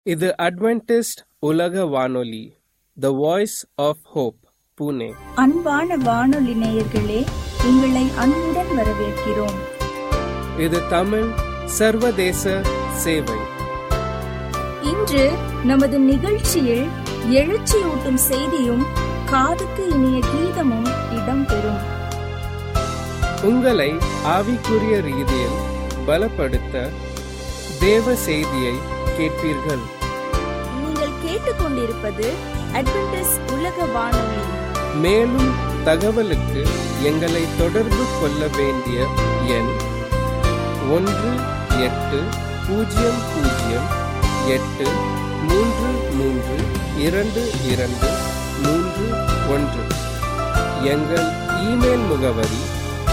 இது அட்வென்டிஸ்ட் உலக வானொலி the voice of hope Pune அன்பான வானொலி நேயர்களே உங்களை அன்புடன் வரவேற்கிறோம் இது தமிழ் சர்வதேச சேவை இன்று நமது நிகழ்ச்சியில் எழுச்சியூட்டும் செய்தியும் காதுக்கு இனிய கீதமும் இடம்பெறும் உங்களை ஆவிக்குரிய ரீதியில் பலப்படுத்த தேவ செய்தியை கேட்பீர்கள் நீங்கள் கேட்டுக்கொண்டிருப்பது அட்வென்டிஸ் உலக வானொலி மேலும் தகவலுக்கு எங்களை தொடர்பு கொள்ள வேண்டிய எண் ஒன்று எட்டு பூஜ்ஜியம் பூஜ்ஜியம் எட்டு மூன்று மூன்று இரண்டு இரண்டு மூன்று ஒன்று எங்கள் இமெயில் முகவரி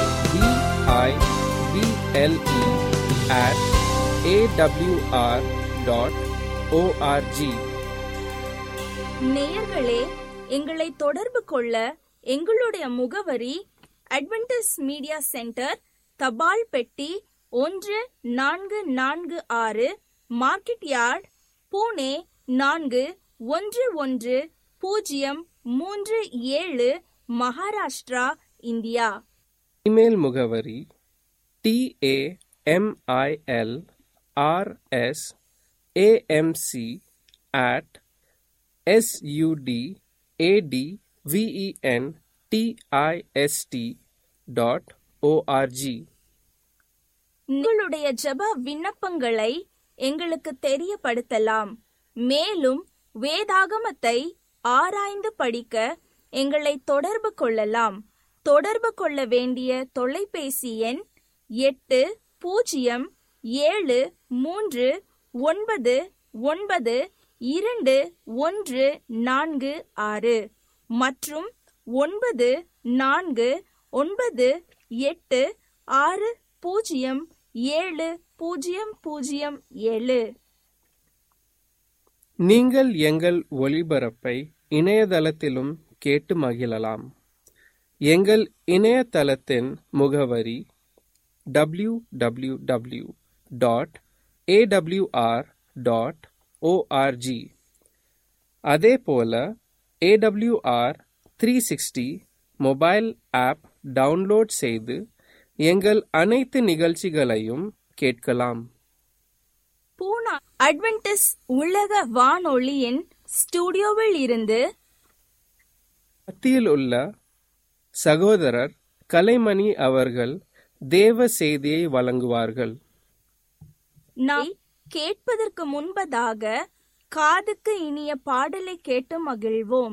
B I B L E at A W R dot O R G நேயர்களே எங்களை தொடர்பு கொள்ள எங்களுடைய முகவரி அட்வென்டிஸ் மீடியா சென்டர் தபால் பெட்டி ஒன்று நான்கு நான்கு ஆறு மார்க்கெட் யார்ட் பூனே நான்கு ஒன்று ஒன்று பூஜ்ஜியம் மூன்று ஏழு மகாராஷ்டிரா இந்தியா இமெயில் முகவரி TAMIL RS AMC at SUD AD VEN DIST dot ORG உங்களுடைய ஜெப விண்ணப்பங்களை எங்களுக்கு தெரியப்படுத்தலாம் மேலும் வேதாகமத்தை ஆராய்ந்து படிக்க எங்களை தொடர்பு கொள்ளலாம் தொடர்பு கொள்ள வேண்டிய தொலைபேசி எண் எட்டு பூஜ்ஜியம் ஏழு மூன்று ஒன்பது ஒன்பது இரண்டு ஒன்று நான்கு ஆறு மற்றும் ஒன்பது நான்கு ஒன்பது எட்டு ஆறு பூஜ்ஜியம் ஏழு பூஜ்ஜியம் பூஜ்ஜியம் ஏழு நீங்கள் எங்கள் ஒளிபரப்பை இணையதளத்திலும் கேட்டு மகிழலாம் எங்கள் இணையதளத்தின் முகவரி W W W dot A W R dot O R G அதே போல A W R three sixty mobile app download செய்து எங்கள் அனைத்து நிகழ்ச்சிகளையும் கேட்கலாம் பூனா அட்வென்டிஸ் உலக வானொலியின் ஸ்டுடியோவில் இருந்து மத்தியில் உள்ள சகோதரர் கலைமணி அவர்கள் தேவ செய்தியை வழங்குவார்கள் நாம் கேட்பதற்கு முன்பதாக காதுக்கு இனிய பாடலை கேட்டு மகிழ்வோம்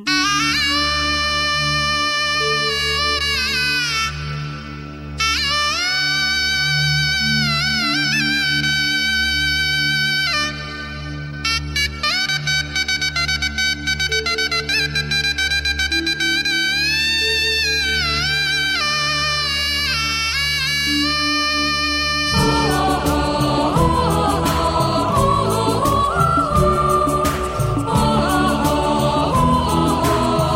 ஆ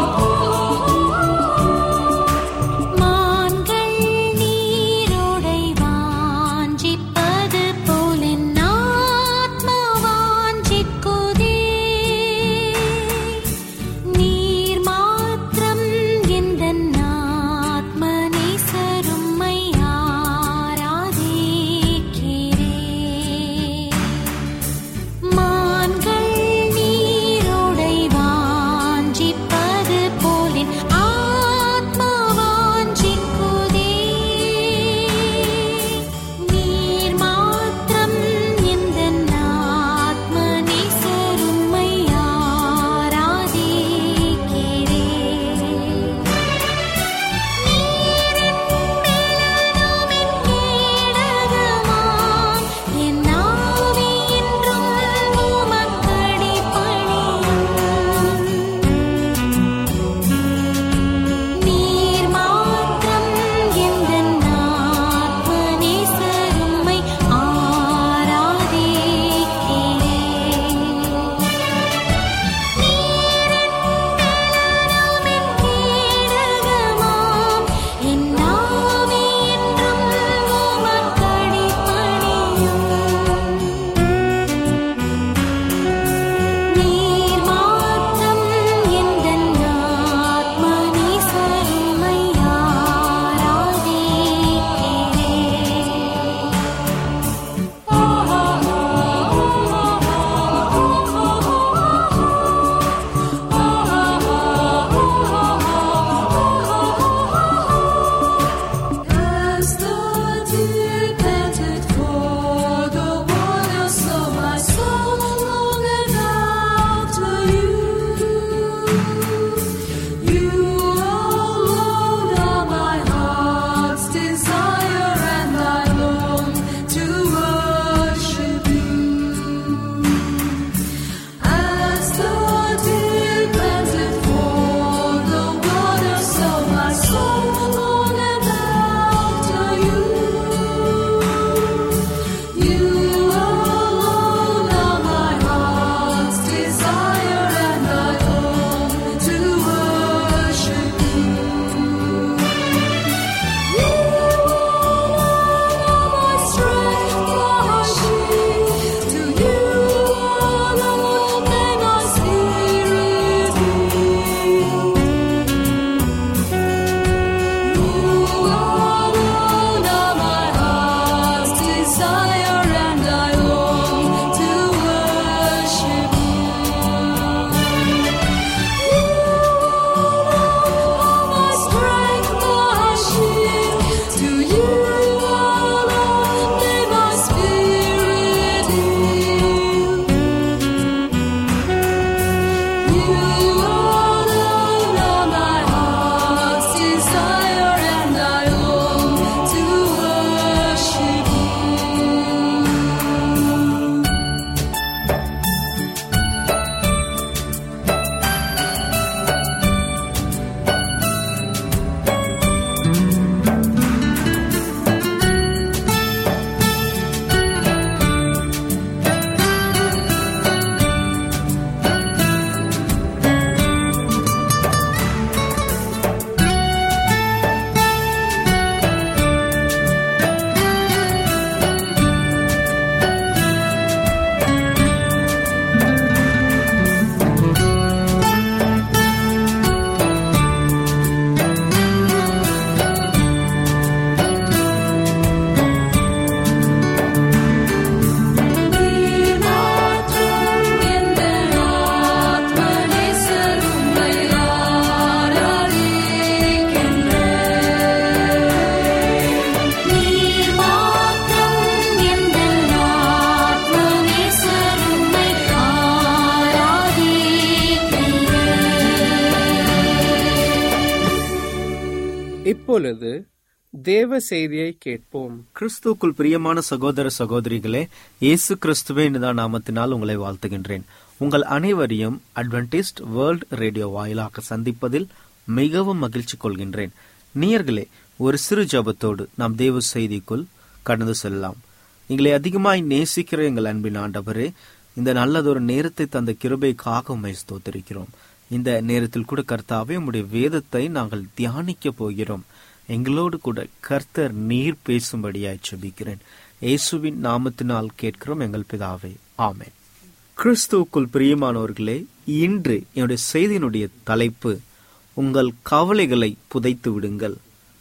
இப்பொழுது தேவ செய்தியை கேட்போம் கிறிஸ்துவுக்குள் பிரியமான சகோதர சகோதரிகளே இயேசு கிறிஸ்துவே தான் நாமத்தினால் உங்களை வாழ்த்துகின்றேன் உங்கள் அனைவரையும் அட்வென்டிஸ்ட் வேர்ல்ட் ரேடியோ வாயிலாக சந்திப்பதில் மிகவும் மகிழ்ச்சி கொள்கின்றேன் நேயர்களே ஒரு சிறு ஜபத்தோடு நாம் தேவ செய்திக்குள் கடந்து செல்லலாம் எங்களை அதிகமாய் நேசிக்கிற எங்கள் அன்பின் ஆண்டவரே இந்த நல்லதொரு நேரத்தை தந்த கிருபைக்காக உண்மை ஸ்தோத்திருக்கிறோம் இந்த நேரத்தில் கூட கர்த்தாவே உம்முடைய வேதத்தை நாங்கள் தியானிக்க போகிறோம் எங்களோடு கூட கர்த்தர் நீர் பேசும்படியாய் செபிக்கிறேன் இயேசுவின் நாமத்தினால் கேட்கிறோம் எங்கள் பிதாவே ஆமென் கிறிஸ்துவுக்குள் பிரியமானவர்களே இன்று என்னுடைய செய்தியினுடைய தலைப்பு உங்கள் கவலைகளை புதைத்து விடுங்கள்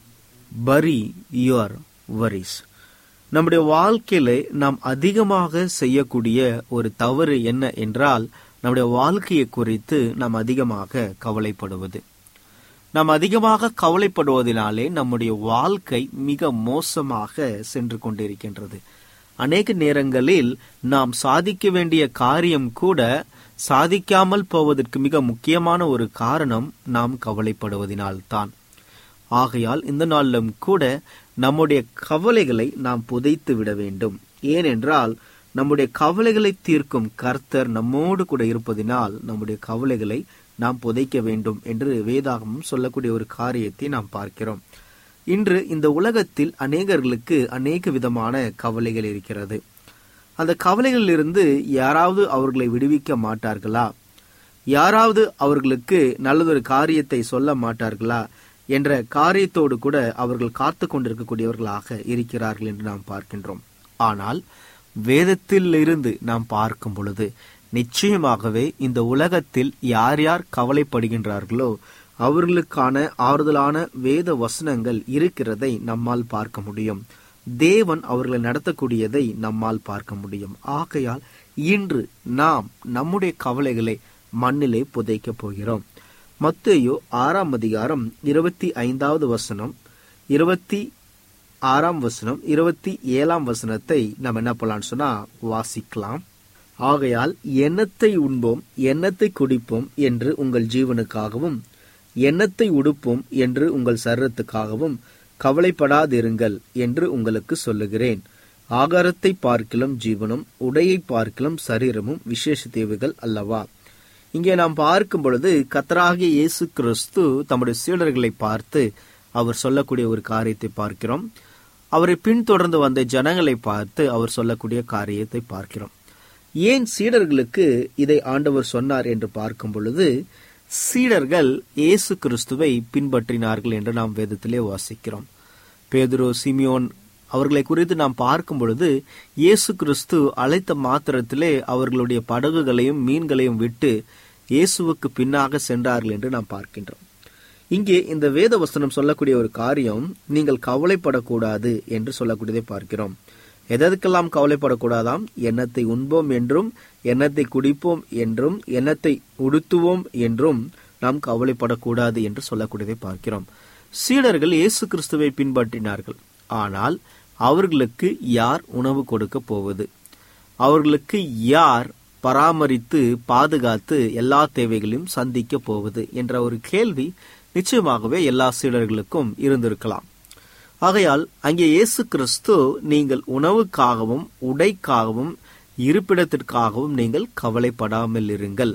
பரி யுவர் வரிஸ் நம்முடைய வாழ்க்கையில நாம் அதிகமாக செய்யக்கூடிய ஒரு தவறு என்ன என்றால் நம்முடைய வாழ்க்கையை குறித்து நாம் அதிகமாக கவலைப்படுவது நாம் அதிகமாக கவலைப்படுவதனாலே நம்முடைய வாழ்க்கை மிக மோசமாக சென்று கொண்டிருக்கின்றது அநேக நேரங்களில் நாம் சாதிக்க வேண்டிய காரியம் கூட சாதிக்காமல் போவதற்கு மிக முக்கியமான ஒரு காரணம் நாம் கவலைப்படுவதனால்தான் ஆகையால் இந்த நாளிலும் கூட நம்முடைய கவலைகளை நாம் புதைத்து விட வேண்டும் ஏனென்றால் நம்முடைய கவலைகளை தீர்க்கும் கர்த்தர் நம்மோடு கூட இருப்பதினால் நம்முடைய கவலைகளை நாம் புதைக்க வேண்டும் என்று வேதாகமும் சொல்லக்கூடிய ஒரு காரியத்தை நாம் பார்க்கிறோம் இன்று இந்த உலகத்தில் அநேகர்களுக்கு அநேக விதமான கவலைகள் இருக்கிறது அந்த கவலைகளிலிருந்து யாராவது அவர்களை விடுவிக்க மாட்டார்களா யாராவது அவர்களுக்கு நல்லதொரு காரியத்தை சொல்ல மாட்டார்களா என்ற காரியத்தோடு கூட அவர்கள் காத்து கொண்டிருக்கக்கூடியவர்களாக இருக்கிறார்கள் என்று நாம் பார்க்கின்றோம் ஆனால் வேதத்தில் இருந்து நாம் பார்க்கும் பொழுது நிச்சயமாகவே இந்த உலகத்தில் யார் யார் கவலைப்படுகின்றார்களோ அவர்களுக்கான ஆறுதலான வேத வசனங்கள் இருக்கிறதை நம்மால் பார்க்க முடியும் தேவன் அவர்களை நடத்தக்கூடியதை நம்மால் பார்க்க முடியும் ஆகையால் இன்று நாம் நம்முடைய கவலைகளை மண்ணிலே புதைக்க போகிறோம் மத்தேயு ஆறாம் அதிகாரம் இருபத்தி ஐந்தாவது வசனம் இருபத்தி ஆறாம் வசனம் இருபத்தி ஏழாம் வசனத்தை நம்ம என்ன பண்ணலாம்னு சொன்னா வாசிக்கலாம் ஆகையால் எண்ணத்தை உண்போம் எண்ணத்தை குடிப்போம் என்று உங்கள் ஜீவனுக்காகவும் எண்ணத்தை உடுப்போம் என்று உங்கள் சரீரத்துக்காகவும் கவலைப்படாதிருங்கள் என்று உங்களுக்கு சொல்லுகிறேன் ஆகாரத்தை பார்க்கிலும் ஜீவனும் உடையை பார்க்கிலும் சரீரமும் விசேஷ தேவைகள் அல்லவா இங்கே நாம் பார்க்கும் பொழுது கத்தராகிய இயேசு கிறிஸ்து தம்முடைய சீடர்களை பார்த்து அவர் சொல்லக்கூடிய ஒரு காரியத்தை பார்க்கிறோம் அவரை பின்தொடர்ந்து வந்த ஜனங்களை பார்த்து அவர் சொல்லக்கூடிய காரியத்தை பார்க்கிறோம் ஏன் சீடர்களுக்கு இதை ஆண்டவர் சொன்னார் என்று பார்க்கும் பொழுது சீடர்கள் இயேசு கிறிஸ்துவை பின்பற்றினார்கள் என்று நாம் வேதத்திலே வாசிக்கிறோம் பேதுரு சிமியோன் அவர்களை குறித்து நாம் பார்க்கும் பொழுது இயேசு கிறிஸ்து அழைத்த மாத்திரத்திலே அவர்களுடைய படகுகளையும் மீன்களையும் விட்டு இயேசுவுக்கு பின்னாக சென்றார்கள் என்று நாம் பார்க்கின்றோம் இங்கே இந்த வேத வசனம் சொல்லக்கூடிய ஒரு காரியம் நீங்கள் கவலைப்படக்கூடாது என்று சொல்லக்கூடியதை பார்க்கிறோம் எதற்கெல்லாம் கவலைப்படக்கூடாதாம் எண்ணத்தை உண்போம் என்றும் எண்ணத்தை குடிப்போம் என்றும் எண்ணத்தை உடுத்துவோம் என்றும் நாம் கவலைப்படக்கூடாது என்று சொல்லக்கூடியதை பார்க்கிறோம் சீடர்கள் இயேசு கிறிஸ்துவை பின்பற்றினார்கள் ஆனால் அவர்களுக்கு யார் உணவு கொடுக்க போவது அவர்களுக்கு யார் பராமரித்து பாதுகாத்து எல்லா தேவைகளையும் சந்திக்க போவது என்ற ஒரு கேள்வி நிச்சயமாகவே எல்லா சீடர்களுக்கும் இருந்திருக்கலாம் ஆகையால் அங்கே இயேசு கிறிஸ்து நீங்கள் உணவுக்காகவும் உடைக்காகவும் இருப்பிடத்திற்காகவும் நீங்கள் கவலைப்படாமல் இருங்கள்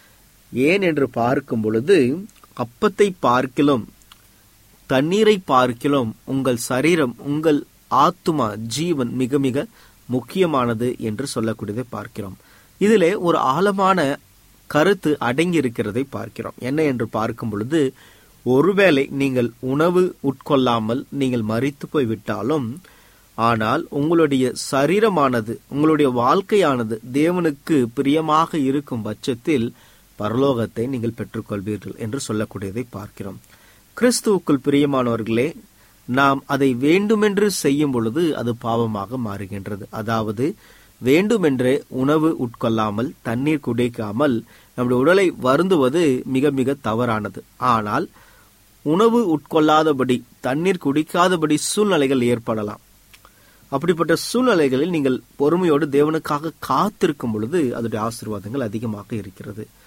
ஏன் என்று பார்க்கும் பொழுது அப்பத்தை பார்க்கிலும் தண்ணீரை பார்க்கிலும் உங்கள் சரீரம் உங்கள் ஆத்துமா ஜீவன் மிக மிக முக்கியமானது என்று சொல்லக்கூடியதை பார்க்கிறோம் இதிலே ஒரு ஆழமான கருத்து அடங்கி இருக்கிறதை பார்க்கிறோம் என்ன என்று பார்க்கும் பொழுது ஒருவேளை நீங்கள் உணவு உட்கொள்ளாமல் நீங்கள் மறித்து போய் விட்டாலும் ஆனால் உங்களுடைய சரீரமானது உங்களுடைய வாழ்க்கையானது தேவனுக்கு பிரியமாக இருக்கும் பட்சத்தில் பரலோகத்தை நீங்கள் பெற்றுக்கொள்வீர்கள் என்று சொல்லக்கூடியதை பார்க்கிறோம் கிறிஸ்துவுக்குள் பிரியமானவர்களே நாம் அதை வேண்டுமென்று செய்யும் பொழுது அது பாவமாக மாறுகின்றது அதாவது வேண்டுமென்றே உணவு உட்கொள்ளாமல் தண்ணீர் குடிக்காமல் நம்முடைய உடலை வருந்துவது மிக மிக தவறானது ஆனால் உணவு உட்கொள்ளாதபடி தண்ணீர் குடிக்காதபடி சூழ்நிலைகள் ஏற்படலாம் அப்படிப்பட்ட சூழ்நிலைகளில் நீங்கள் பொறுமையோடு தேவனுக்காக காத்திருக்கும் பொழுது அதனுடைய ஆசீர்வாதங்கள் அதிகமாக இருக்கிறது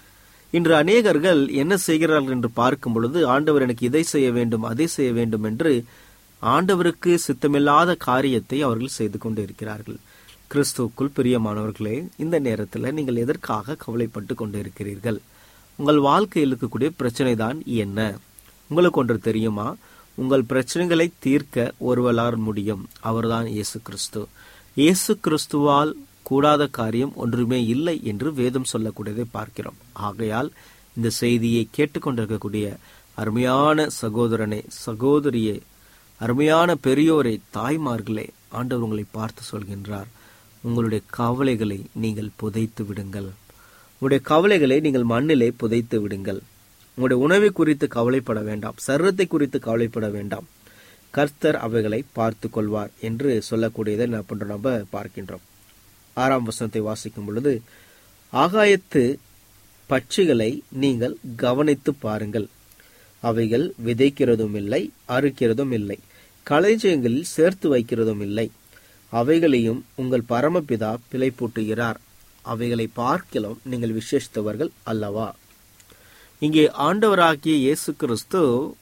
இன்று அநேகர்கள் என்ன செய்கிறார்கள் என்று பார்க்கும் பொழுது ஆண்டவர் எனக்கு இதை செய்ய வேண்டும் அதை செய்ய வேண்டும் என்று ஆண்டவருக்கு சித்தமில்லாத காரியத்தை அவர்கள் செய்து கொண்டு இருக்கிறார்கள் கிறிஸ்துவுக்குள் பிரியமானவர்களே இந்த நேரத்தில் நீங்கள் எதற்காக கவலைப்பட்டு கொண்டு இருக்கிறீர்கள் உங்கள் வாழ்க்கையில் இருக்கக்கூடிய பிரச்சனை தான் என்ன உங்களுக்கு ஒன்று தெரியுமா உங்கள் பிரச்சனைகளை தீர்க்க ஒருவரால் முடியும் அவர்தான் இயேசு கிறிஸ்து இயேசு கிறிஸ்துவால் கூடாத காரியம் ஒன்றுமே இல்லை என்று வேதம் சொல்லக்கூடியதை பார்க்கிறோம் ஆகையால் இந்த செய்தியை கேட்டுக்கொண்டிருக்கக்கூடிய அருமையான சகோதரனே சகோதரியே அருமையான பெரியோரை தாய்மார்களே ஆண்டவர் உங்களை பார்த்து சொல்கின்றார் உங்களுடைய கவலைகளை நீங்கள் புதைத்து விடுங்கள் உங்களுடைய கவலைகளை நீங்கள் மண்ணிலே புதைத்து விடுங்கள் உங்களுடைய உணவை குறித்து கவலைப்பட வேண்டாம் சர்வத்தை குறித்து கவலைப்பட வேண்டாம் கர்த்தர் அவைகளை பார்த்து கொள்வார் என்று சொல்லக்கூடியதை என்ன பண்றோம் நம்ம பார்க்கின்றோம் ஆறாம் வசனத்தை வாசிக்கும் பொழுது ஆகாயத்து பட்சிகளை நீங்கள் கவனித்து பாருங்கள் அவைகள் விதைக்கிறதும் இல்லை அறுக்கிறதும் இல்லை களஞ்சியங்களில் சேர்த்து வைக்கிறதும் இல்லை அவைகளையும் உங்கள் பரமபிதா பிழை பூட்டுகிறார் அவைகளை பார்க்கலாம் நீங்கள் விசேஷித்தவர்கள் அல்லவா இங்கே ஆண்டவராகிய இயேசு கிறிஸ்து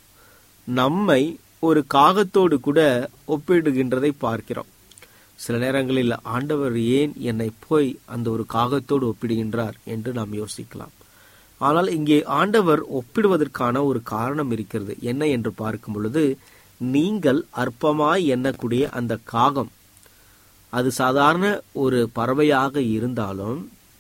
நம்மை ஒரு காகத்தோடு கூட ஒப்பிடுகின்றதை பார்க்கிறோம் சில நேரங்களில் ஆண்டவர் ஏன் என்னை போய் அந்த ஒரு காகத்தோடு ஒப்பிடுகின்றார் என்று நாம் யோசிக்கலாம் ஆனால் இங்கே ஆண்டவர் ஒப்பிடுவதற்கான ஒரு காரணம் இருக்கிறது என்ன என்று பார்க்கும் பொழுது நீங்கள் அற்பமாய் எண்ணக்கூடிய அந்த காகம் அது சாதாரண ஒரு பறவையாக இருந்தாலும்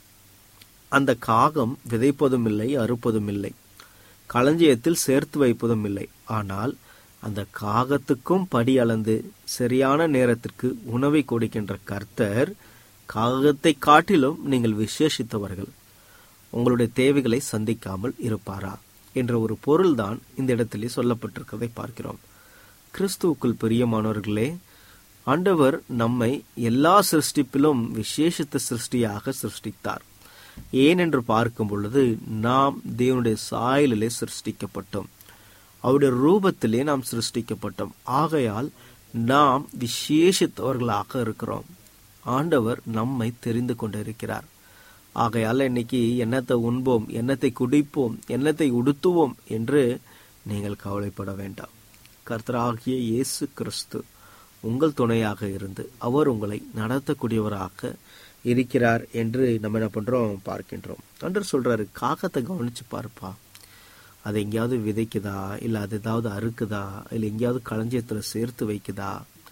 அந்த காகம் விதைப்பதும் இல்லை அறுப்பதும் இல்லை களஞ்சியத்தில் சேர்த்து வைப்பதும் இல்லை ஆனால் அந்த காகத்துக்கும் படி அளந்து சரியான நேரத்திற்கு உணவை கொடுக்கின்ற கர்த்தர் காகத்தை காட்டிலும் நீங்கள் விசேஷித்தவர்கள் உங்களுடைய தேவைகளை சந்திக்காமல் இருப்பாரா என்ற ஒரு பொருள்தான் இந்த இடத்திலே சொல்லப்பட்டிருக்கிறதை பார்க்கிறோம் கிறிஸ்துவுக்குள் பிரியமானவர்களே ஆண்டவர் நம்மை எல்லா சிருஷ்டிப்பிலும் விசேஷித்த சிருஷ்டியாக சிருஷ்டித்தார் ஏன் என்று பார்க்கும் பொழுது நாம் தேவனுடைய சாயலிலே சிருஷ்டிக்கப்பட்டோம் அவருடைய ரூபத்திலே நாம் சிருஷ்டிக்கப்பட்டோம் ஆகையால் நாம் விசேஷித்தவர்களாக இருக்கிறோம் ஆண்டவர் நம்மை தெரிந்து கொண்டிருக்கிறார் ஆகையால் இன்னைக்கு எண்ணத்தை உண்போம் எண்ணத்தை குடிப்போம் எண்ணத்தை உடுத்துவோம் என்று நீங்கள் கவலைப்பட வேண்டாம் கர்த்தராகிய இயேசு கிறிஸ்து உங்கள் துணையாக இருந்து அவர் உங்களை நடத்தக்கூடியவராக இருக்கிறார் என்று நம்ம என்ன பண்றோம் பார்க்கின்றோம் அன்று சொல்றாரு காகத்தை கவனிச்சு பார்ப்பா அது எங்கேயாவது விதைக்குதா இல்ல அது ஏதாவது அறுக்குதா இல்ல எங்கேயாவது களஞ்சியத்துல சேர்த்து வைக்குதா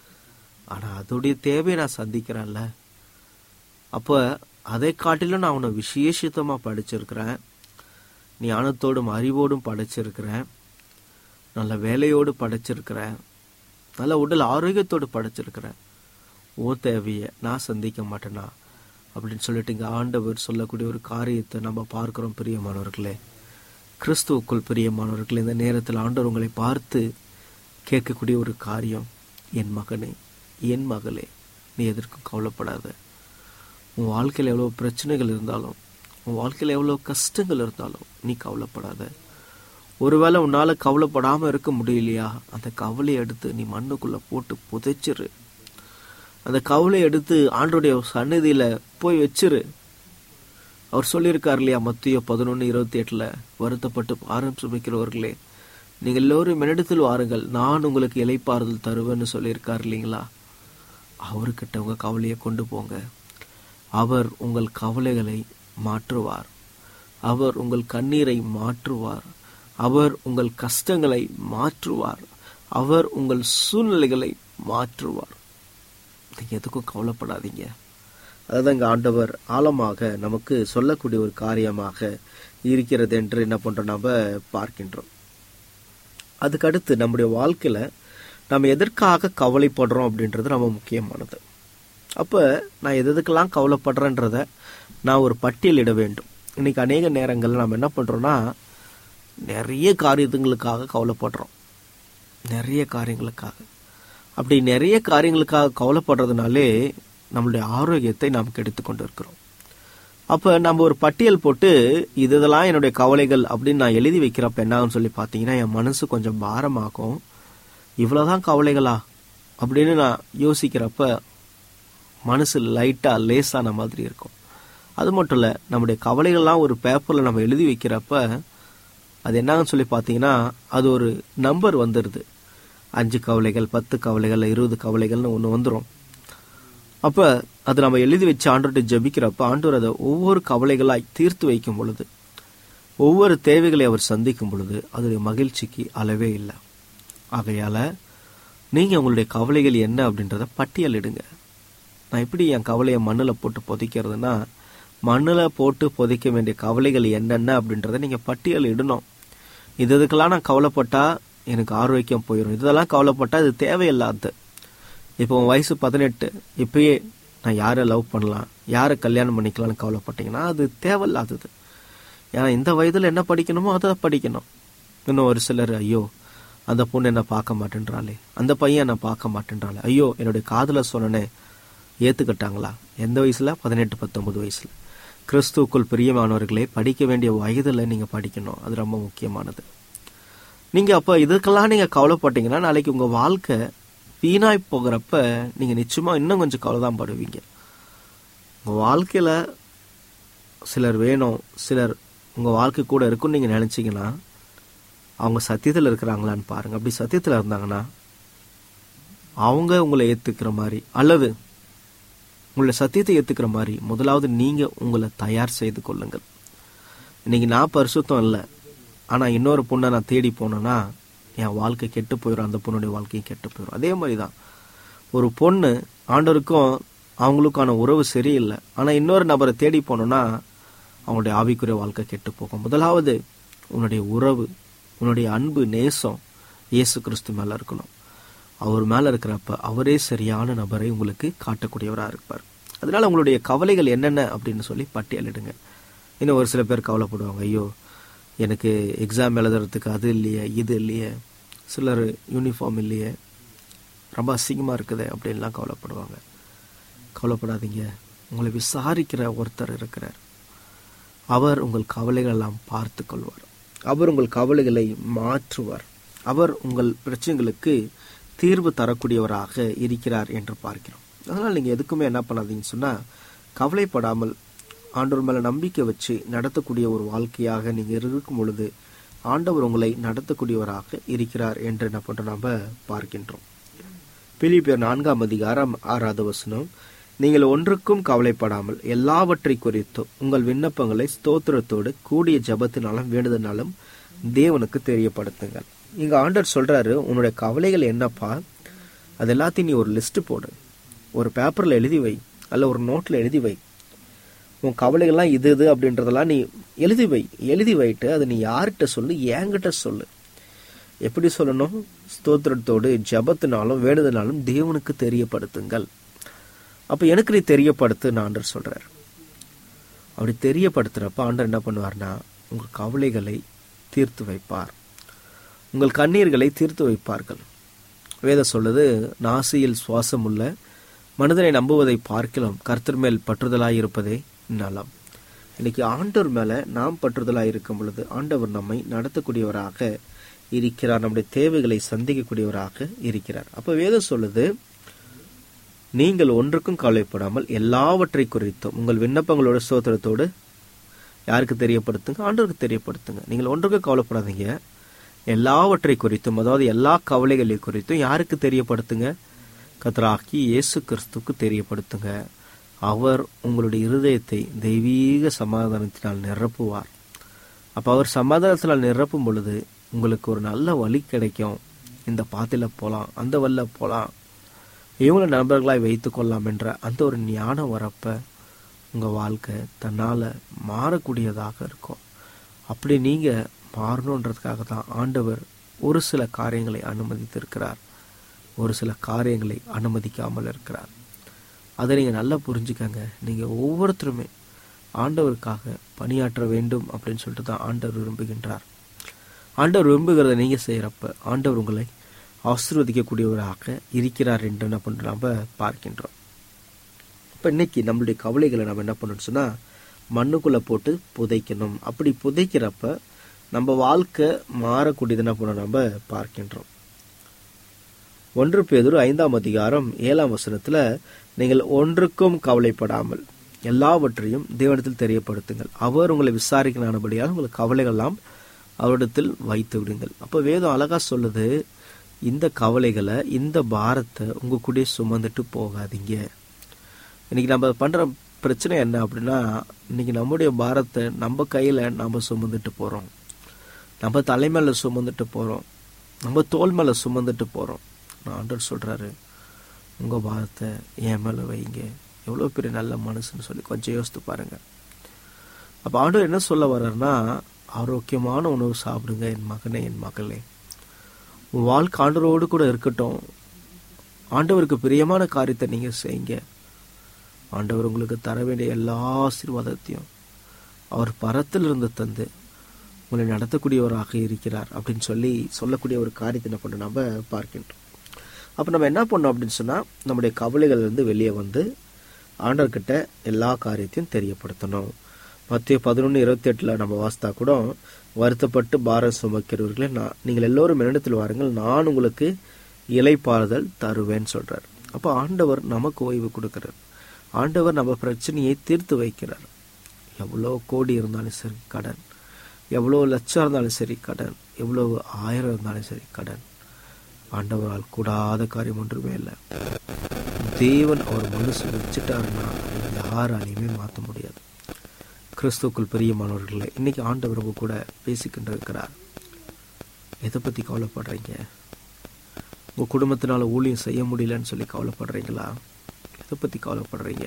ஆனா அதோடைய தேவையை நான் சந்திக்கிறேன்ல அப்ப அதை காட்டிலும் நான் உன்னை விசேஷித்தமா படிச்சிருக்கிறேன் ஞானத்தோடும் அறிவோடும் படைச்சிருக்கிறேன் நல்ல வேலையோடு படைச்சிருக்கிறேன் நல்ல உடல் ஆரோக்கியத்தோடு படைச்சிருக்கிறேன் ஓ தேவையை நான் சந்திக்க மாட்டேனா அப்படின்னு சொல்லிட்டு இங்க ஆண்டவர் சொல்லக்கூடிய ஒரு காரியத்தை நம்ம பார்க்கிறோம் பிரியமானவர்களே கிறிஸ்துவுக்குள் பிரியமானவர்களே இந்த நேரத்தில் ஆண்டவர் உங்களை பார்த்து கேட்கக்கூடிய ஒரு காரியம் என் மகனே என் மகளே நீ எதற்கும் கவலைப்படாத உன் வாழ்க்கையில் எவ்வளோ பிரச்சனைகள் இருந்தாலும் உன் வாழ்க்கையில் எவ்வளோ கஷ்டங்கள் இருந்தாலும் நீ கவலைப்படாத ஒருவேளை உன்னால கவலைப்படாம இருக்க முடியலையா அந்த கவலையை எடுத்து நீ மண்ணுக்குள்ள போட்டு புதைச்சிரு அந்த கவலை எடுத்து ஆண்டோடைய சந்நிதியில போய் வச்சிரு அவர் சொல்லியிருக்கார் இல்லையா மத்திய பதினொன்னு இருபத்தி எட்டுல வருத்தப்பட்டு பாரம் சுமைக்கிறவர்களே நீங்க எல்லோரும் என்னிடத்தில் வாருங்கள் நான் உங்களுக்கு இலைப்பாறுதல் தருவேன்னு சொல்லியிருக்கார் இல்லைங்களா அவர்கிட்ட உங்க கவலையை கொண்டு போங்க அவர் உங்கள் கவலைகளை மாற்றுவார் அவர் உங்கள் கண்ணீரை மாற்றுவார் அவர் உங்கள் கஷ்டங்களை மாற்றுவார் அவர் உங்கள் சூழ்நிலைகளை மாற்றுவார் நீங்க எதுக்கும் கவலைப்படாதீங்க அதுதான் இங்க ஆண்டவர் ஆழமாக நமக்கு சொல்லக்கூடிய ஒரு காரியமாக இருக்கிறது என்று என்ன பண்றோம் நாம பார்க்கின்றோம் அதுக்கடுத்து நம்முடைய வாழ்க்கையில நம்ம எதற்காக கவலைப்படுறோம் அப்படின்றது ரொம்ப முக்கியமானது அப்ப நான் எது எதுக்கெல்லாம் கவலைப்படுறேன்றத நான் ஒரு பட்டியலிட வேண்டும் இன்னைக்கு அநேக நேரங்கள்ல நம்ம என்ன பண்றோம்னா நிறைய காரியத்துங்களுக்காக கவலைப்படுறோம் நிறைய காரியங்களுக்காக அப்படி நிறைய காரியங்களுக்காக கவலைப்படுறதுனாலே நம்மளுடைய ஆரோக்கியத்தை நாம் கெடுத்து கொண்டு இருக்கிறோம் அப்ப நம்ம ஒரு பட்டியல் போட்டு இது இதெல்லாம் என்னுடைய கவலைகள் அப்படின்னு நான் எழுதி வைக்கிறப்ப என்ன ஆகும்னு சொல்லி பார்த்தீங்கன்னா என் மனசு கொஞ்சம் பாரமாகும் இவ்வளவுதான் கவலைகளா அப்படின்னு நான் யோசிக்கிறப்ப மனசு லைட்டா லேசான மாதிரி இருக்கும் அது மட்டும் இல்லை நம்முடைய கவலைகள்லாம் ஒரு பேப்பரில் நம்ம எழுதி வைக்கிறப்ப அது என்னன்னு சொல்லி பார்த்தீங்கன்னா அது ஒரு நம்பர் வந்துடுது அஞ்சு கவலைகள் பத்து கவலைகள் இருபது கவலைகள்னு ஒன்று வந்துடும் அப்போ அது நம்ம எழுதி வச்சு ஆண்டவர்கிட்ட ஜெபிக்கிறப்ப ஆண்டவர் அதை ஒவ்வொரு கவலைகளாய் தீர்த்து வைக்கும் பொழுது ஒவ்வொரு தேவைகளை அவர் சந்திக்கும் பொழுது அதோடைய மகிழ்ச்சிக்கு அளவே இல்லை ஆகையால நீங்கள் உங்களுடைய கவலைகள் என்ன அப்படின்றத பட்டியலிடுங்க நான் எப்படி என் கவலையை மண்ணில் போட்டு புதைக்கிறதுனா மண்ணில் போட்டு புதைக்க வேண்டிய கவலைகள் என்னென்ன அப்படின்றத நீங்கள் பட்டியல் இடணும் இது இதுக்கெல்லாம் நான் கவலைப்பட்டா எனக்கு ஆரோக்கியம் போயிடும் இதெல்லாம் கவலைப்பட்டா இது தேவையில்லாது இப்போ உன் வயசு பதினெட்டு இப்பயே நான் யாரை லவ் பண்ணலாம் யாரை கல்யாணம் பண்ணிக்கலாம்னு கவலைப்பட்டீங்கன்னா அது தேவையில்லாதது ஏன்னா இந்த வயதில் என்ன படிக்கணுமோ அதை படிக்கணும் இன்னும் ஒரு சிலர் ஐயோ அந்த பொண்ணு என்ன பார்க்க மாட்டேன்றாளே அந்த பையன் என்ன பார்க்க மாட்டேன்றாளே ஐயோ என்னுடைய காதல சொன்னனே ஏத்துக்கிட்டாங்களா எந்த வயசுல பதினெட்டு பத்தொன்பது வயசுல கிறிஸ்துவுக்குள் பிரியமானவர்களே படிக்க வேண்டிய வயதுல நீங்க படிக்கணும் அது ரொம்ப முக்கியமானது நீங்க அப்ப இதுக்கெல்லாம் நீங்க கவலைப்பட்டீங்கன்னா நாளைக்கு உங்க வாழ்க்கை வீணாய் போகிறப்ப நீங்க நிச்சயமா இன்னும் கொஞ்சம் கவலைதான் படுவீங்க உங்க வாழ்க்கையில சிலர் வேணும் சிலர் உங்க வாழ்க்கை கூட இருக்கும்னு நீங்க நினைச்சீங்கன்னா அவங்க சத்தியத்தில் இருக்கிறாங்களான்னு பாருங்க அப்படி சத்தியத்தில் இருந்தாங்கன்னா அவங்க உங்களை ஏத்துக்கிற மாதிரி அல்லது உங்களை சத்தியத்தை ஏத்துக்கிற மாதிரி முதலாவது நீங்க உங்களை தயார் செய்து கொள்ளுங்கள் இன்னைக்கு நான் பரிசுத்தம் இல்லை ஆனா இன்னொரு பொண்ணை நான் தேடி போனேன்னா என் வாழ்க்கை கெட்டு போயிடும் அந்த பொண்ணுடைய வாழ்க்கையும் கெட்டு போயிடும் அதே மாதிரி தான் ஒரு பொண்ணு ஆண்டவருக்கும் அவங்களுக்கான உறவு சரியில்லை ஆனா இன்னொரு நபரை தேடி போனோம்னா அவங்களுடைய ஆவிக்குரிய வாழ்க்கை கெட்டு போகும் முதலாவது உன்னுடைய உறவு உன்னுடைய அன்பு நேசம் இயேசு கிறிஸ்து மேல இருக்கணும் அவர் மேல இருக்கிறப்ப அவரே சரியான நபரை உங்களுக்கு காட்டக்கூடியவராக இருப்பார் அதனால உங்களுடைய கவலைகள் என்னென்ன அப்படின்னு சொல்லி பட்டியலிடுங்க இன்னும் ஒரு சில பேர் கவலைப்படுவாங்க ஐயோ எனக்கு எக்ஸாம் எழுதுறதுக்கு அது இல்லையே இது இல்லையே சிலர் யூனிஃபார்ம் இல்லையே ரொம்ப அசிங்கமாக இருக்குது அப்படின்லாம் கவலைப்படுவாங்க கவலைப்படாதீங்க உங்களை விசாரிக்கிற ஒருத்தர் இருக்கிறார் அவர் உங்கள் கவலைகள் எல்லாம் பார்த்து கொள்வார் அவர் உங்கள் கவலைகளை மாற்றுவார் அவர் உங்கள் பிரச்சனைகளுக்கு தீர்வு தரக்கூடியவராக இருக்கிறார் என்று பார்க்கிறோம் அதனால் நீங்கள் எதுக்குமே என்ன பண்ணாதீங்கன்னு சொன்னால் கவலைப்படாமல் ஆண்டவர் மேலே நம்பிக்கை வச்சு நடத்தக்கூடிய ஒரு வாழ்க்கையாக நீங்கள் இருக்கும் பொழுது ஆண்டவர் உங்களை நடத்தக்கூடியவராக இருக்கிறார் என்று என்ன பண்ணுறோம் நாம் பார்க்கின்றோம் பிலிப்பியர் நான்காம் அதிகாரம் ஆறாவது வசனம் நீங்கள் ஒன்றுக்கும் கவலைப்படாமல் எல்லாவற்றை குறித்தும் உங்கள் விண்ணப்பங்களை ஸ்தோத்திரத்தோடு கூடிய ஜபத்தினாலும் வேண்டுதனாலும் தேவனுக்கு தெரியப்படுத்துங்கள் இங்க ஆண்டர் சொல்றாரு உன்னுடைய கவலைகள் என்னப்பா அது எல்லாத்தையும் நீ ஒரு லிஸ்ட் போடு ஒரு பேப்பர்ல எழுதி வை அல்ல ஒரு நோட்ல எழுதி வை உன் கவலைகள்லாம் இது இது அப்படின்றதெல்லாம் நீ எழுதி வை எழுதி வைட்டு அதை நீ யார்கிட்ட சொல்லு என்கிட்ட சொல்லு எப்படி சொல்லணும் ஸ்தோத்திரத்தோடு ஜபத்தினாலும் வேண்டுதனாலும் தேவனுக்கு தெரியப்படுத்துங்கள் அப்ப எனக்கு நீ தெரியப்படுத்துன்னு ஆண்டர் சொல்றார் அப்படி தெரியப்படுத்துறப்ப ஆண்டர் என்ன பண்ணுவார்னா உங்க கவலைகளை தீர்த்து வைப்பார் உங்கள் கண்ணீர்களை தீர்த்து வைப்பார்கள் வேத சொல்லுது நாசியில் சுவாசம் உள்ள மனிதனை நம்புவதை பார்க்கலாம் கர்த்தர் மேல் பற்றுதலாய் இருப்பதே நலம் இன்னைக்கு ஆண்டவர் மேல நாம் பற்றுதலாய் இருக்கும் பொழுது ஆண்டவர் நம்மை நடத்தக்கூடியவராக இருக்கிறார் நம்முடைய தேவைகளை சந்திக்கக்கூடியவராக இருக்கிறார் அப்ப வேதம் சொல்லுது நீங்கள் ஒன்றுக்கும் கவலைப்படாமல் எல்லாவற்றை குறித்தும் உங்கள் விண்ணப்பங்களோட சோத்திரத்தோடு யாருக்கு தெரியப்படுத்துங்க ஆண்டவருக்கு தெரியப்படுத்துங்க நீங்கள் ஒன்றுக்கும் கவலைப்படாதீங்க எல்லாவற்றை குறித்தும் அதாவது எல்லா கவலைகளை குறித்தும் யாருக்கு தெரியப்படுத்துங்க கத்ராக்கி இயேசு கிறிஸ்துக்கு தெரியப்படுத்துங்க அவர் உங்களுடைய இருதயத்தை தெய்வீக சமாதானத்தினால் நிரப்புவார் அப்ப அவர் சமாதானத்தினால் நிரப்பும் பொழுது உங்களுக்கு ஒரு நல்ல வழி கிடைக்கும் இந்த பாத்தில போலாம் அந்த வல்ல போலாம் இவங்களை நண்பர்களாய் வைத்துக் கொள்ளலாம் என்ற அந்த ஒரு ஞானம் வரப்ப உங்க வாழ்க்கை தன்னால மாறக்கூடியதாக இருக்கும் அப்படி நீங்க மாறணுன்றதுக்காக தான் ஆண்டவர் ஒரு சில காரியங்களை அனுமதித்திருக்கிறார் ஒரு சில காரியங்களை அனுமதிக்காமல் இருக்கிறார் அதை நீங்க நல்லா புரிஞ்சுக்கங்க நீங்க ஒவ்வொருத்தருமே ஆண்டவருக்காக பணியாற்ற வேண்டும் அப்படின்னு சொல்லிட்டு தான் ஆண்டவர் விரும்புகின்றார் ஆண்டவர் விரும்புகிறத நீங்க செய்யறப்ப ஆண்டவர் உங்களை ஆசீர்வதிக்கக்கூடியவராக இருக்கிறார் என்று என்ன பண்றோம் நம்ம பார்க்கின்றோம் இப்ப இன்னைக்கு நம்மளுடைய கவலைகளை நம்ம என்ன பண்ணணும் சொன்னா மண்ணுக்குள்ள போட்டு புதைக்கணும் அப்படி புதைக்கிறப்ப நம்ம வாழ்க்கை மாறக்கூடியது என்ன பண்ண நம்ம பார்க்கின்றோம் ஒன்று பேதுரு ஐந்தாம் அதிகாரம் ஏழாம் வசனத்துல நீங்கள் ஒன்றுக்கும் கவலைப்படாமல் எல்லாவற்றையும் தேவனிடத்தில் தெரியப்படுத்துங்கள் அவர் உங்களை விசாரிக்கிறானபடியால் உங்கள் கவலைகள்லாம் அவரிடத்தில் வைத்து விடுங்கள் அப்போ வேதம் அழகா சொல்லுது இந்த கவலைகளை இந்த பாரத்தை உங்க கூட சுமந்துட்டு போகாதீங்க இன்னைக்கு நம்ம பண்ற பிரச்சனை என்ன அப்படின்னா இன்னைக்கு நம்முடைய பாரத்தை நம்ம கையில நம்ம சுமந்துட்டு போறோம் நம்ம தலை மேல சுமந்துட்டு போறோம் நம்ம தோல் மேல சுமந்துட்டு போறோம் நான் ஆண்டவர் சொல்றாரு உங்க பாரத்தை என் மேல வைங்க எவ்வளவு பெரிய நல்ல மனசுன்னு சொல்லி கொஞ்சம் யோசித்து பாருங்க அப்ப ஆண்டவர் என்ன சொல்ல வர்றாருன்னா ஆரோக்கியமான உணவு சாப்பிடுங்க என் மகனே என் மகளே உன் வாழ்க்கை ஆண்டவரோடு கூட இருக்கட்டும் ஆண்டவருக்கு பிரியமான காரியத்தை நீங்க செய்யுங்க ஆண்டவர் உங்களுக்கு தர வேண்டிய எல்லா ஆசீர்வாதத்தையும் அவர் பரத்தில் இருந்து தந்து உங்களை நடத்தக்கூடியவராக இருக்கிறார் அப்படின்னு சொல்லி சொல்லக்கூடிய ஒரு காரியத்தை என்ன பண்ண நம்ம பார்க்கின்றோம் அப்போ நம்ம என்ன பண்ணோம் அப்படின்னு சொன்னால் நம்முடைய கவலைகள் இருந்து வெளியே வந்து ஆண்டவர்கிட்ட எல்லா காரியத்தையும் தெரியப்படுத்தணும் மத்திய பதினொன்று இருபத்தி எட்டில் நம்ம வாசித்தா கூட வருத்தப்பட்டு பாரம் சுமக்கிறவர்களே நான் நீங்கள் எல்லோரும் என்னிடத்தில் வாருங்கள் நான் உங்களுக்கு இலைப்பாறுதல் தருவேன்னு சொல்றார் அப்போ ஆண்டவர் நமக்கு ஓய்வு கொடுக்கிறார் ஆண்டவர் நம்ம பிரச்சனையை தீர்த்து வைக்கிறார் எவ்வளோ கோடி இருந்தாலும் சரி கடன் எவ்வளோ லட்சம் இருந்தாலும் சரி கடன் எவ்வளவு ஆயிரம் இருந்தாலும் சரி கடன் ஆண்டவரால் கூடாத காரியம் ஒன்றுமே இல்லை தேவன் அவர் மனசு வச்சுட்டாருன்னா அதை யாராலையுமே மாற்ற முடியாது கிறிஸ்துக்குள் பிரியமானவர்களே இன்னைக்கு ஆண்டவர் உங்க கூட பேசிக்கிட்டு இருக்கிறார் எதை பத்தி கவலைப்படுறீங்க உங்க குடும்பத்தினால ஊழியம் செய்ய முடியலன்னு சொல்லி கவலைப்படுறீங்களா எதை பத்தி கவலைப்படுறீங்க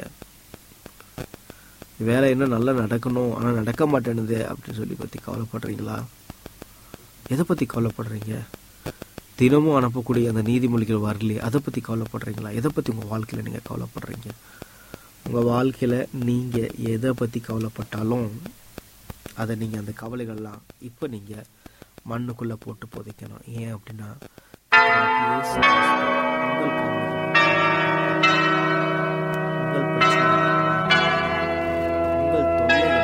வேலை என்ன நல்லா நடக்கணும் ஆனா நடக்க மாட்டேனுது அப்படின்னு சொல்லி பத்தி கவலைப்படுறீங்களா எதை பத்தி கவலைப்படுறீங்க தினமும் அனுப்பக்கூடிய அந்த நீதிமொழிகள் வரலையே அதை பத்தி கவலைப்படுறீங்களா எதை பத்தி உங்க வாழ்க்கையில நீங்க கவலைப்படுறீங்க உங்க வாழ்க்கையில நீங்க எதை பத்தி கவலைப்பட்டாலும் அதை நீங்க அந்த கவலைகள்லாம் இப்ப நீங்க மண்ணுக்குள்ள போட்டு புதைக்கணும் ஏன் அப்படின்னா இயேசு கிறிஸ்து உங்கள் கவலைகளை, உங்கள் பிரச்சனைகளை, உங்கள் தொல்லைகளை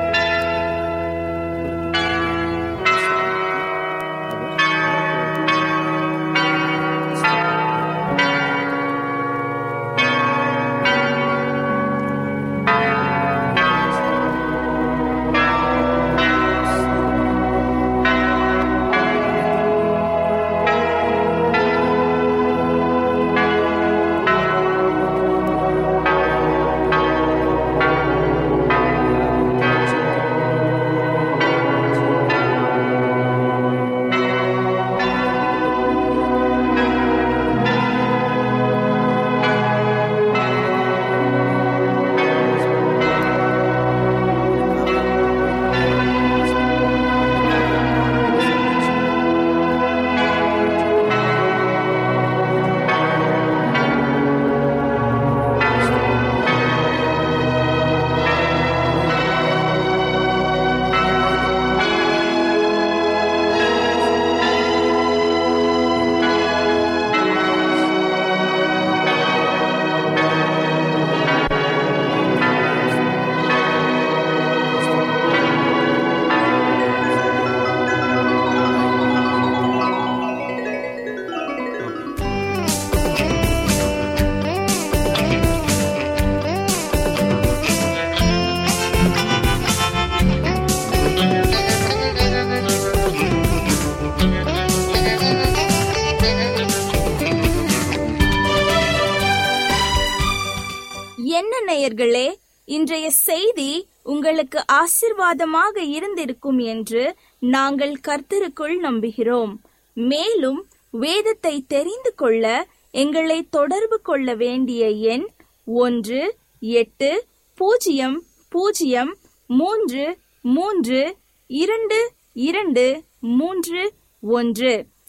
என்ன நேயர்களே இன்றைய செய்தி உங்களுக்கு ஆசிர்வாதமாக இருந்திருக்கும் என்று நாங்கள் கர்த்தருக்குள் நம்புகிறோம் மேலும் வேதத்தை தெரிந்து கொள்ள எங்களை தொடர்பு கொள்ள வேண்டிய எண் ஒன்று எட்டு பூஜ்ஜியம் பூஜ்ஜியம் மூன்று மூன்று இரண்டு இரண்டு மூன்று ஒன்று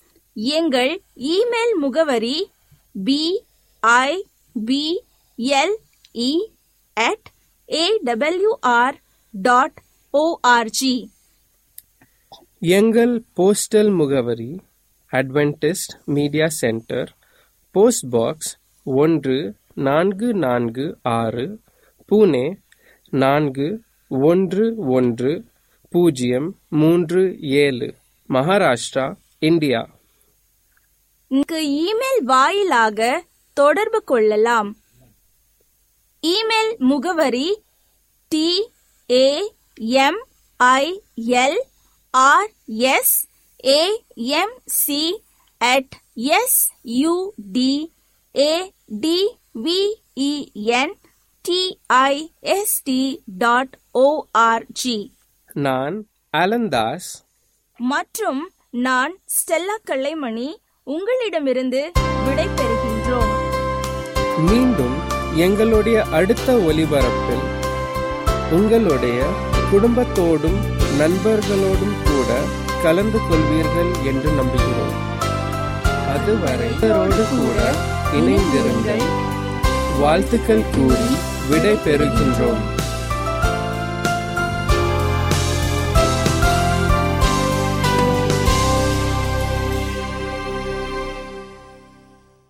எங்கள் இமெயில் முகவரி B I B L E at A W R dot O R G எங்கள் போஸ்டல் முகவரி Adventist media centre post box ஒன்று நான்கு நான்கு ஆறு புனே நான்கு ஒன்று ஒன்று பூஜ்ஜியம் மூன்று ஏழு மகாராஷ்டிரா இந்தியா இங்கு இமெயில் வாயிலாக தொடர்பு கொள்ளலாம் இமெயில் முகவரி T A M I L R S A M C at S U D A D V E N T I S T dot O R G நான் அலந்தாஸ் மற்றும் நான் ஸ்டெல்லா கல்லைமணி உங்களிடமிருந்து விடை பெறுகின்றோம் மீண்டும் எங்களுடைய அடுத்த ஒலிபரப்பில் உங்களுடைய குடும்பத்தோடும் நண்பர்களோடும் கூட கலந்து கொள்வீர்கள் என்று நம்புகிறோம் அதுவரை இவரோடு கூட இணைந்திருங்கள் வாழ்த்துக்கள் கூறி விடை பெறுகின்றோம்